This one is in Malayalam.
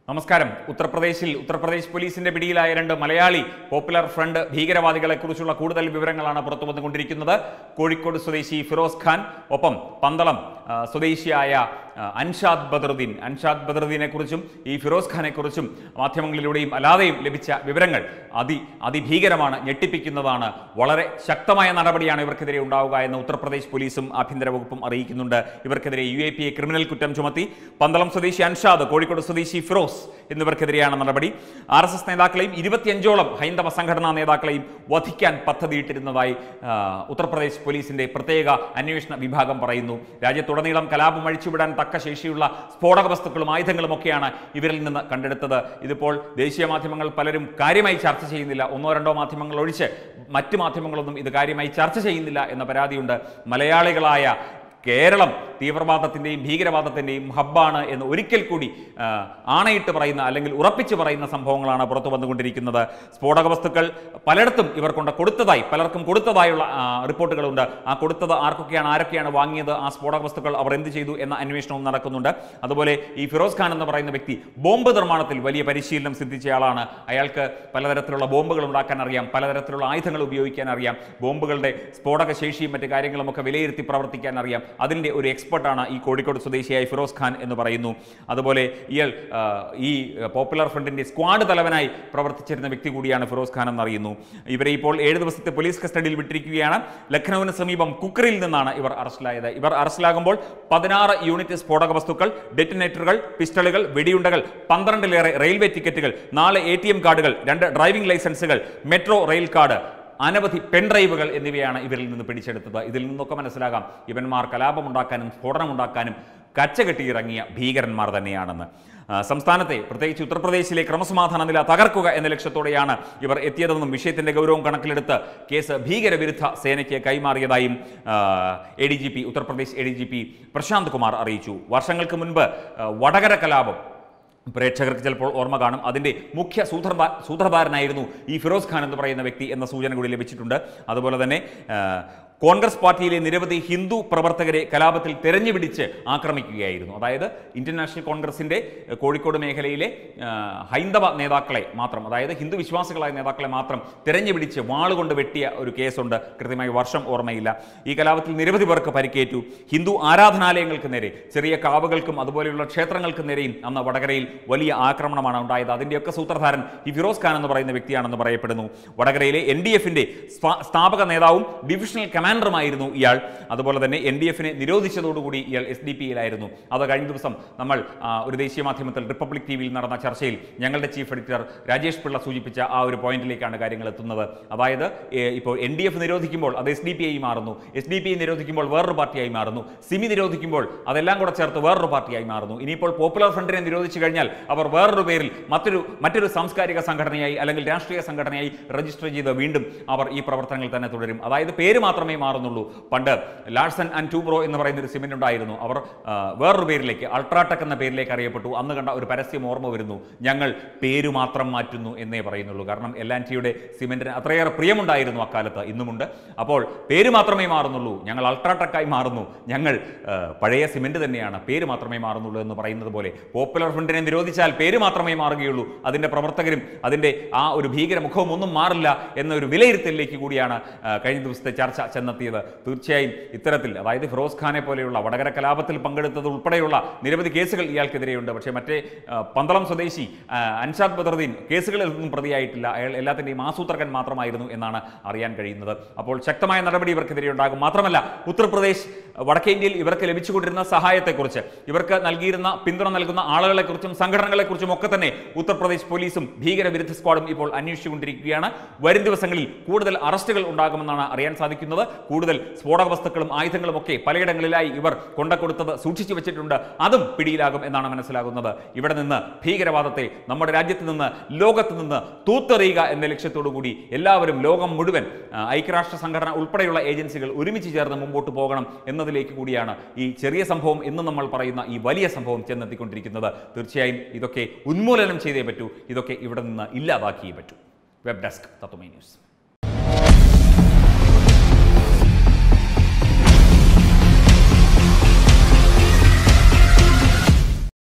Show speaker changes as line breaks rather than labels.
നമസ്കാരം ഉത്തർപ്രദേശിൽ ഉത്തർപ്രദേശ് പോലീസിന്റെ പിടിയിലായ രണ്ട് മലയാളി പോപ്പുലർ ഫ്രണ്ട് ഭീകരവാദികളെ കുറിച്ചുള്ള കൂടുതൽ വിവരങ്ങളാണ് പുറത്തു വന്നുകൊണ്ടിരിക്കുന്നത് കോഴിക്കോട് സ്വദേശി ഫിറോസ് ഖാൻ ഒപ്പം പന്തളം ആ, സ്വദേശിയായ ആ, അൻഷാദ് ബദറുദ്ദീൻ അൻഷാദ് ബദറുദ്ദീനെ കുറിച്ചും ഈ ഫിറോസ് ഖാനെ കുറിച്ചും മാധ്യമങ്ങളിലൂടെയും അല്ലാതെയും ലഭിച്ച വിവരങ്ങൾ അതി അതിഭീകരമാണ് ഞെട്ടിപ്പിക്കുന്നതാണ് വളരെ ശക്തമായ നടപടിയാണ് ഇവർക്കെതിരെ ഉണ്ടാവുക എന്ന് ഉത്തർപ്രദേശ് പോലീസും ആഭ്യന്തര വകുപ്പും അറിയിക്കുന്നുണ്ട് ഇവർക്കെതിരെ U A P A criminal കുറ്റം ചുമത്തി പന്തളം സ്വദേശി അൻഷാദ് കോഴിക്കോട് സ്വദേശി ഫിറോസ് എന്നിവർക്കെതിരെയാണ് നടപടി ആർ എസ് എസ് നേതാക്കളെയും ഇരുപത്തിയഞ്ചോളം ഹൈന്ദവ സംഘടനാ നേതാക്കളെയും വധിക്കാൻ പദ്ധതിയിട്ടിരുന്നതായി ആ, ഉത്തർപ്രദേശ് പോലീസിന്റെ പ്രത്യേക അന്വേഷണ വിഭാഗം പറയുന്നു രാജ്യത്തുടനീളം കലാപം അഴിച്ചുവിടാൻ തക്ക ശേഷിയുള്ള സ്ഫോടക വസ്തുക്കളും ആയുധങ്ങളും ഒക്കെയാണ് ഇവരിൽ നിന്ന് കണ്ടെടുത്തത് ഇതിപ്പോൾ ദേശീയ മാധ്യമങ്ങൾ പലരും കാര്യമായി ചർച്ച ചെയ്യുന്നില്ല ഒന്നോ രണ്ടോ മാധ്യമങ്ങൾ ഒഴിച്ച് മറ്റ് മാധ്യമങ്ങളൊന്നും ഇത് കാര്യമായി ചർച്ച ചെയ്യുന്നില്ല എന്ന പരാതിയുണ്ട് മലയാളികളായ കേരളം തീവ്രവാദത്തിൻ്റെയും ഭീകരവാദത്തിൻ്റെയും ഹബ്ബാണ് എന്ന് ഒരിക്കൽ കൂടി ആ, ആണയിട്ട് പറയുന്ന അല്ലെങ്കിൽ ഉറപ്പിച്ച് പറയുന്ന സംഭവങ്ങളാണ് പുറത്തു വന്നുകൊണ്ടിരിക്കുന്നത് സ്ഫോടക വസ്തുക്കൾ പലയിടത്തും ഇവർ കൊണ്ട് കൊടുത്തതായി പലർക്കും കൊടുത്തതായുള്ള ആ, റിപ്പോർട്ടുകളുണ്ട് ആ കൊടുത്തത് ആർക്കൊക്കെയാണ് ആരൊക്കെയാണ് വാങ്ങിയത് ആ സ്ഫോടക വസ്തുക്കൾ അവർ എന്ത് ചെയ്തു എന്ന അന്വേഷണവും നടക്കുന്നുണ്ട് അതുപോലെ ഈ ഫിറോസ് ഖാൻ എന്ന് പറയുന്ന വ്യക്തി ബോംബ് നിർമ്മാണത്തിൽ വലിയ പരിശീലനം സിദ്ധിച്ചയാളാണ് അയാൾക്ക് പലതരത്തിലുള്ള ബോംബുകൾ ഉണ്ടാക്കാൻ അറിയാം പലതരത്തിലുള്ള ആയുധങ്ങൾ ഉപയോഗിക്കാൻ അറിയാം ബോംബുകളുടെ സ്ഫോടക ശേഷിയും മറ്റു കാര്യങ്ങളും ഒക്കെ വിലയിരുത്തി പ്രവർത്തിക്കാൻ അറിയാം അതിൻ്റെ ഒരു എക്സ്പെർട്ടാണ് ഈ കോഴിക്കോട് സ്വദേശിയായ ഫിറോസ് ഖാൻ എന്ന് പറയുന്നു അതുപോലെ ഇയാൾ ആ, ഈ പോപ്പുലർ ഫ്രണ്ടിൻ്റെ സ്ക്വാഡ് തലവനായി പ്രവർത്തിച്ചിരുന്ന വ്യക്തി കൂടിയാണ് ഫിറോസ് ഖാൻ എന്നറിയുന്നു ഇവരെ ഇപ്പോൾ ഏഴ് ദിവസത്തെ പോലീസ് കസ്റ്റഡിയിൽ വിട്ടിരിക്കുകയാണ് ലഖ്നൌവിന് സമീപം കുക്കറിൽ നിന്നാണ് ഇവർ അറസ്റ്റിലായത് ഇവർ അറസ്റ്റിലാകുമ്പോൾ പതിനാറ് യൂണിറ്റ് സ്ഫോടക വസ്തുക്കൾ ഡെറ്റിനേറ്ററുകൾ പിസ്റ്റളുകൾ വെടിയുണ്ടകൾ പന്ത്രണ്ടിലേറെ റെയിൽവേ ടിക്കറ്റുകൾ നാല് എ കാർഡുകൾ രണ്ട് ഡ്രൈവിംഗ് ലൈസൻസുകൾ മെട്രോ റെയിൽ കാർഡ് അനവധി പെൻഡ്രൈവുകൾ എന്നിവയാണ് ഇവരിൽ നിന്ന് പിടിച്ചെടുത്തത് ഇതിൽ നിന്നൊക്കെ മനസ്സിലാകാം ഇവന്മാർ കലാപമുണ്ടാക്കാനും സ്ഫോടനമുണ്ടാക്കാനും കച്ചകെട്ടിയിറങ്ങിയ ഭീകരന്മാർ തന്നെയാണെന്ന് ആ, സംസ്ഥാനത്തെ പ്രത്യേകിച്ച് ഉത്തർപ്രദേശിലെ ക്രമസമാധാന നില തകർക്കുക എന്ന ലക്ഷ്യത്തോടെയാണ് ഇവർ എത്തിയതെന്നും വിഷയത്തിന്റെ ഗൗരവം കണക്കിലെടുത്ത് കേസ് ഭീകരവിരുദ്ധ സേനയ്ക്ക് കൈമാറിയതായും A D G P Uttar Pradesh A D G P Prashant Kumar അറിയിച്ചു വർഷങ്ങൾക്ക് മുൻപ് ആ, വടകര കലാപം പ്രേക്ഷകർക്ക് ചിലപ്പോൾ ഓർമ്മ കാണും അതിൻ്റെ മുഖ്യ സൂത്രധാ സൂത്രധാരനായിരുന്നു ഈ ഫിറോസ് ഖാൻ എന്ന് പറയുന്ന വ്യക്തി എന്ന സൂചന കൂടി ലഭിച്ചിട്ടുണ്ട് അതുപോലെ തന്നെ ആ, കോൺഗ്രസ് പാർട്ടിയിലെ നിരവധി ഹിന്ദു പ്രവർത്തകരെ കലാപത്തിൽ തെരഞ്ഞുപിടിച്ച് ആക്രമിക്കുകയായിരുന്നു അതായത് ഇന്ത്യൻ നാഷണൽ കോൺഗ്രസിൻ്റെ ആ, കോഴിക്കോട് മേഖലയിലെ ആ, ഹൈന്ദവ നേതാക്കളെ മാത്രം അതായത് ഹിന്ദു വിശ്വാസികളായ നേതാക്കളെ മാത്രം തെരഞ്ഞുപിടിച്ച് വാളുകൊണ്ട് വെട്ടിയ ഒരു കേസുണ്ട് കൃത്യമായി വർഷം ഓർമ്മയില്ല ഈ കലാപത്തിൽ നിരവധി പേർക്ക് പരിക്കേറ്റു ഹിന്ദു ആരാധനാലയങ്ങൾക്ക് നേരെ ചെറിയ കാവുകൾക്കും അതുപോലെയുള്ള ക്ഷേത്രങ്ങൾക്കും നേരെയും അന്ന് വടകരയിൽ വലിയ ആക്രമണമാണ് ഉണ്ടായത് അതിൻ്റെയൊക്കെ സൂത്രധാരൻ ഈ ഫിറോസ് ഖാൻ എന്ന് പറയുന്ന വ്യക്തിയാണെന്ന് പറയപ്പെടുന്നു വടകരയിലെ എൻ ഡി എഫിൻ്റെ സ്ഥാപക നേതാവും ഡിവിഷണൽ കമാൻഡറുമായിരുന്നു ഇയാൾ അതുപോലെ തന്നെ എൻ ഡി എഫിനെ നിരോധിച്ചതോടുകൂടി ഇയാൾ എസ് ഡി പിയിലായിരുന്നു അത് കഴിഞ്ഞ ദിവസം നമ്മൾ ആ, ഒരു ദേശീയ മാധ്യമത്തിൽ റിപ്പബ്ലിക് ടി വിയിൽ നടന്ന ചർച്ചയിൽ ഞങ്ങളുടെ ചീഫ് എഡിറ്റർ രാജേഷ് പിള്ള സൂചിപ്പിച്ച ആ ഒരു പോയിന്റിലേക്കാണ് കാര്യങ്ങൾ എത്തുന്നത് അതായത് ഏ, ഇപ്പോൾ എൻ ഡി എഫ് നിരോധിക്കുമ്പോൾ അത് എസ് ഡി പി ആയി മാറുന്നു എസ് ഡി പി നിരോധിക്കുമ്പോൾ വേറൊരു പാർട്ടിയായി മാറുന്നു സിമി നിരോധിക്കുമ്പോൾ അതെല്ലാം കൂടെ ചേർത്ത് വേറൊരു പാർട്ടിയായി മാറുന്നു ഇനിയിപ്പോൾ പോപ്പുലർ ഫ്രണ്ടിനെ നിരോധിച്ചു കഴിഞ്ഞാൽ അവർ വേറൊരു പേരിൽ മറ്റൊരു മറ്റൊരു സാംസ്കാരിക സംഘടനയായി അല്ലെങ്കിൽ രാഷ്ട്രീയ സംഘടനയായി രജിസ്റ്റർ ചെയ്ത് വീണ്ടും അവർ ഈ പ്രവർത്തനങ്ങൾ തന്നെ തുടരും അതായത് പേര് മാത്രമേ മാറുന്നുള്ളൂ പണ്ട് ലാഴ്സൺ ആൻഡ് ടൂബ്രോ എന്ന് പറയുന്ന ഒരു സിമെന്റ് ഉണ്ടായിരുന്നു അവർ ആ, വേറൊരു പേരിലേക്ക് അൾട്രാടെക് എന്ന പേരിലേക്ക് അറിയപ്പെട്ടു അന്ന് കണ്ട ഒരു പരസ്യം ഓർമ്മ വരുന്നു ഞങ്ങൾ പേര് മാത്രം മാറ്റുന്നു എന്നേ പറയുന്നുള്ളൂ കാരണം എൽ ആൻഡ് ടിയുടെ സിമെന്റിന് അത്രയേറെ പ്രിയമുണ്ടായിരുന്നു അക്കാലത്ത് ഇന്നുമുണ്ട് അപ്പോൾ പേര് മാത്രമേ മാറുന്നുള്ളൂ ഞങ്ങൾ അൾട്രാടെക്കായി മാറുന്നു ഞങ്ങൾ ആ, പഴയ സിമെന്റ് തന്നെയാണ് പേര് മാത്രമേ മാറുന്നുള്ളൂ എന്ന് പറയുന്നത് പോലെ പോപ്പുലർ ഫ്രണ്ടിനെ നിരോധിച്ചാൽ പേര് മാത്രമേ മാറുകയുള്ളൂ അതിൻ്റെ പ്രവർത്തകരും അതിൻ്റെ ആ ഒരു ഭീകരമുഖവും ഒന്നും മാറില്ല എന്നൊരു വിലയിരുത്തലിലേക്ക് കൂടിയാണ് ആ, കഴിഞ്ഞ ദിവസത്തെ ചർച്ച ചെന്നെത്തിയത് തീർച്ചയായും ഇത്തരത്തിൽ അതായത് ഫിറോസ് ഖാനെ പോലെയുള്ള വടകര കലാപത്തിൽ പങ്കെടുത്തത് ഉൾപ്പെടെയുള്ള നിരവധി കേസുകൾ ഇയാൾക്കെതിരെയുണ്ട് പക്ഷേ മറ്റേ ആ, പന്തളം സ്വദേശി ആ, അൻഷാദ് ബദറുദ്ദീൻ കേസുകളിൽ ഒന്നും പ്രതിയായിട്ടില്ല അയാൾ എല്ലാത്തിൻ്റെയും ആസൂത്രകൻ മാത്രമായിരുന്നു എന്നാണ് അറിയാൻ കഴിയുന്നത് അപ്പോൾ ശക്തമായ നടപടി ഇവർക്കെതിരെ ഉണ്ടാകും മാത്രമല്ല ഉത്തർപ്രദേശ് വടക്കേ ഇന്ത്യയിൽ ഇവർക്ക് ലഭിച്ചുകൊണ്ടിരുന്ന സഹായത്തെക്കുറിച്ച് ഇവർക്ക് നൽകിയിരുന്ന പിന്തുണ നൽകുന്ന ആളുകളെക്കുറിച്ചും സംഘടനകളെക്കുറിച്ചും ഒക്കെ തന്നെ ഉത്തർപ്രദേശ് പോലീസും ഭീകരവിരുദ്ധ സ്ക്വാഡും ഇപ്പോൾ അന്വേഷിച്ചുകൊണ്ടിരിക്കുകയാണ് വരും ദിവസങ്ങളിൽ കൂടുതൽ അറസ്റ്റുകൾ ഉണ്ടാകുമെന്നാണ് അറിയാൻ സാധിക്കുന്നത് കൂടുതൽ സ്ഫോടക വസ്തുക്കളും ആയുധങ്ങളും ഒക്കെ പലയിടങ്ങളിലായി ഇവർ കൊണ്ടക്കൊടുത്തത് സൂക്ഷിച്ചു വെച്ചിട്ടുണ്ട് അതും പിടിയിലാകും എന്നാണ് മനസ്സിലാകുന്നത് ഇവിടെ നിന്ന് ഭീകരവാദത്തെ നമ്മുടെ രാജ്യത്ത് നിന്ന് ലോകത്ത് നിന്ന് തൂത്തെറിയുക എന്ന ലക്ഷ്യത്തോടു കൂടി എല്ലാവരും ലോകം മുഴുവൻ ആ, ഐക്യരാഷ്ട്ര സംഘടന ഉൾപ്പെടെയുള്ള ഏജൻസികൾ ഒരുമിച്ച് ചേർന്ന് മുമ്പോട്ട് പോകണം എന്നതിലേക്ക് കൂടിയാണ് ഈ ചെറിയ സംഭവം എന്ന് നമ്മൾ പറയുന്ന ഈ വലിയ സംഭവം ചെന്നെത്തിക്കൊണ്ടിരിക്കുന്നത് തീർച്ചയായും ഇതൊക്കെ ഉന്മൂലനം ചെയ്തേ പറ്റൂ ഇതൊക്കെ ഇവിടെ നിന്ന് ഇല്ലാതാക്കിയേ പറ്റൂ വെബ് ഡെസ്ക് തത്വമേ ന്യൂസ്